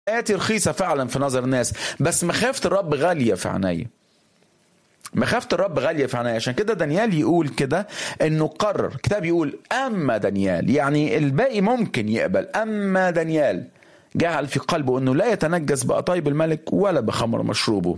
حياتي رخيصة فعلا في نظر الناس بس مخافة الرب غالية في عينيا مخافة الرب غالية في عينيا عشان كده دانيال يقول كده انه قرر كتاب يقول اما دانيال يعني الباقي ممكن يقبل اما دانيال جعل في قلبه انه لا يتنجس بقطايب الملك ولا بخمر مشروبه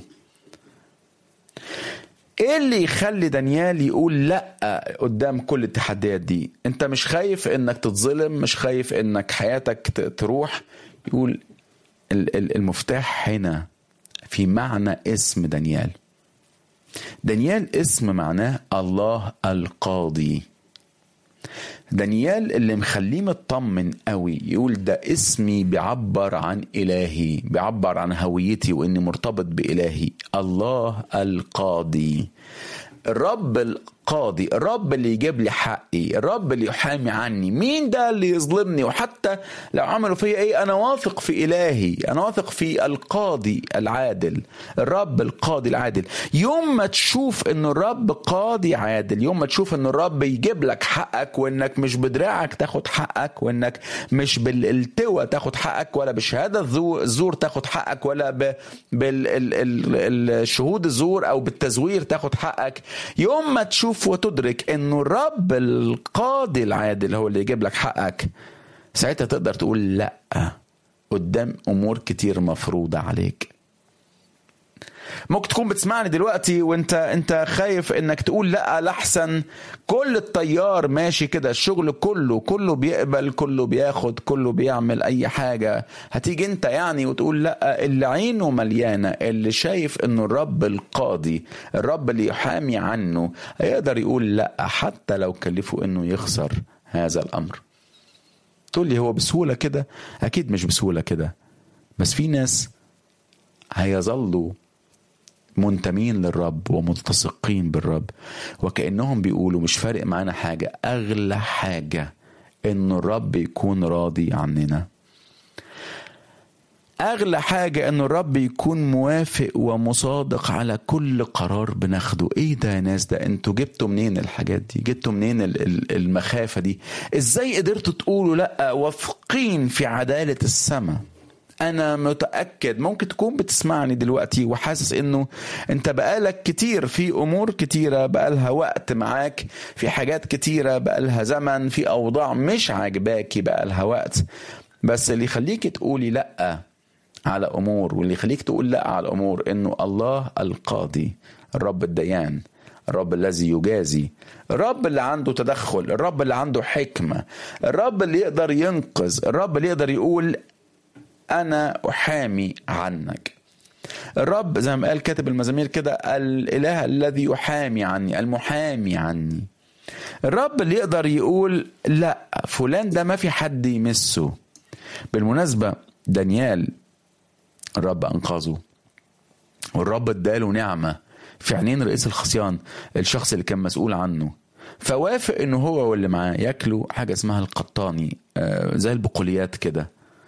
ايه اللي يخلي دانيال يقول لا قدام كل التحديات دي انت مش خايف انك تتظلم مش خايف انك حياتك تروح يقول المفتاح هنا في معنى اسم دانيال دانيال اسم معناه الله القاضي دانيال اللي مخليه مطمن قوي يقول ده اسمي بيعبر عن الهي بيعبر عن هويتي واني مرتبط بالهي الله القاضي الرب القاضي الرب اللي يجيب لي حقي الرب اللي يحامي عني مين ده اللي يظلمني وحتى لو عملوا فيا ايه انا واثق في الهي انا واثق في القاضي العادل الرب القاضي العادل يوم ما تشوف ان الرب قاضي عادل يوم ما تشوف ان الرب يجيب لك حقك وانك مش بدراعك تاخد حقك وانك مش بالالتوى تاخد حقك ولا بشهاده الزور تاخد حقك ولا بالشهود الزور او بالتزوير تاخد حقك يوم ما تشوف وتدرك انه الرب القاضي العادل هو اللي يجيب لك حقك ساعتها تقدر تقول لا قدام امور كتير مفروضه عليك ممكن تكون بتسمعني دلوقتي وانت انت خايف انك تقول لا لحسن كل الطيار ماشي كده الشغل كله كله بيقبل كله بياخد كله بيعمل اي حاجه هتيجي انت يعني وتقول لا اللي عينه مليانه اللي شايف انه الرب القاضي الرب اللي يحامي عنه هيقدر يقول لا حتى لو كلفه انه يخسر هذا الامر تقول لي هو بسهوله كده اكيد مش بسهوله كده بس في ناس هيظلوا منتمين للرب وملتصقين بالرب وكأنهم بيقولوا مش فارق معانا حاجة أغلى حاجة إن الرب يكون راضي عننا أغلى حاجة إن الرب يكون موافق ومصادق على كل قرار بناخده إيه ده يا ناس ده أنتوا جبتوا منين الحاجات دي جبتوا منين المخافة دي إزاي قدرتوا تقولوا لأ واثقين في عدالة السماء انا متاكد ممكن تكون بتسمعني دلوقتي وحاسس انه انت بقالك كتير في امور كتيره بقالها وقت معاك في حاجات كتيره بقالها زمن في اوضاع مش عاجباكي بقالها وقت بس اللي يخليك تقولي لا على امور واللي يخليك تقول لا على امور انه الله القاضي الرب الديان الرب الذي يجازي الرب اللي عنده تدخل الرب اللي عنده حكمه الرب اللي يقدر ينقذ الرب اللي يقدر يقول انا احامي عنك الرب زي ما قال كاتب المزامير كده الاله الذي يحامي عني المحامي عني الرب اللي يقدر يقول لا فلان ده ما في حد يمسه بالمناسبة دانيال الرب أنقذه والرب اداله نعمة في عينين رئيس الخصيان الشخص اللي كان مسؤول عنه فوافق انه هو واللي معاه ياكلوا حاجة اسمها القطاني زي البقوليات كده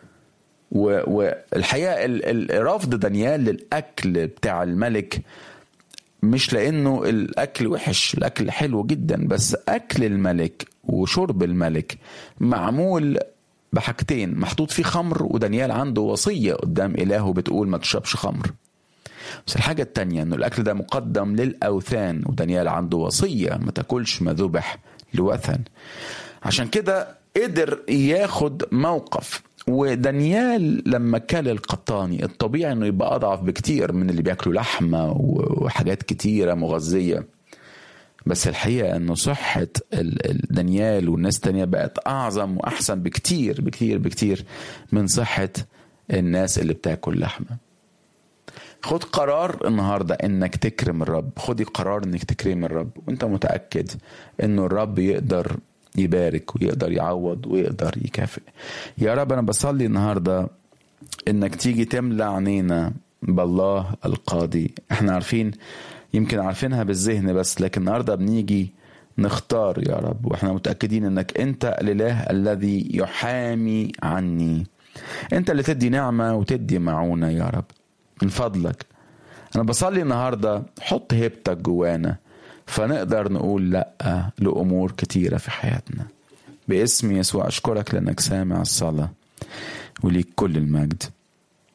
والحقيقه رفض دانيال للاكل بتاع الملك مش لانه الاكل وحش الاكل حلو جدا بس اكل الملك وشرب الملك معمول بحاجتين محطوط فيه خمر ودانيال عنده وصيه قدام الهه بتقول ما تشربش خمر بس الحاجة التانية انه الاكل ده مقدم للاوثان ودانيال عنده وصية ما تاكلش ما ذبح لوثن عشان كده قدر ياخد موقف ودانيال لما كل القطاني الطبيعي انه يبقى اضعف بكتير من اللي بياكلوا لحمه وحاجات كتيره مغذيه بس الحقيقه انه صحه دانيال والناس التانية بقت اعظم واحسن بكتير بكتير بكتير من صحه الناس اللي بتاكل لحمه خد قرار النهارده انك تكرم الرب خدي قرار انك تكرم الرب وانت متاكد انه الرب يقدر يبارك ويقدر يعوض ويقدر يكافئ يا رب انا بصلي النهارده انك تيجي تملى عينينا بالله القاضي احنا عارفين يمكن عارفينها بالذهن بس لكن النهارده بنيجي نختار يا رب واحنا متاكدين انك انت الاله الذي يحامي عني انت اللي تدي نعمه وتدي معونه يا رب من فضلك انا بصلي النهارده حط هيبتك جوانا فنقدر نقول لا لامور كتيره في حياتنا باسم يسوع اشكرك لانك سامع الصلاه وليك كل المجد